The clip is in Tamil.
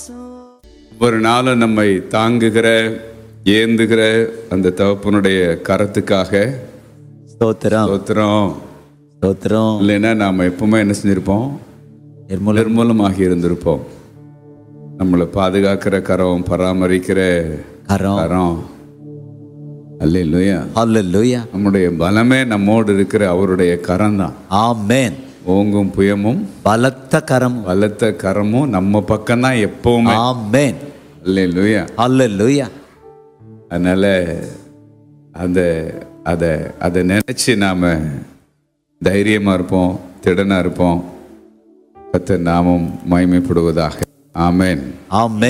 ஒவ்வொரு நாளும் நம்மை தாங்குகிற ஏந்துகிற அந்த தகப்பனுடைய கரத்துக்காக ஸ்தோத்திரம் ஸ்தோத்திரம் ஸ்தோத்திரம் இல்லைன்னா நாம் எப்பவுமே என்ன செஞ்சிருப்போம் நிர்மூல நிர்மூலமாகி இருந்திருப்போம் நம்மளை பாதுகாக்கிற கரம் பராமரிக்கிற கரம் கரம் அல்லையா ஹalleluya நம்முடைய பலமே நம்மோடு இருக்கிற அவருடைய கரம் தான் ஆமென் ஓங்கும் புயமும் பலத்த கரம் பலத்த கரமும் நம்ம பக்கம்தான் எப்பவுமே ஆமென் அல்லையா ஹalleluya அதனால அந்த அதை அதை நினைச்சு நாம தைரியமா இருப்போம் திடனா இருப்போம் கத்த நாமம் மகிமைப்படுவதாக ஆமென் ஆமென்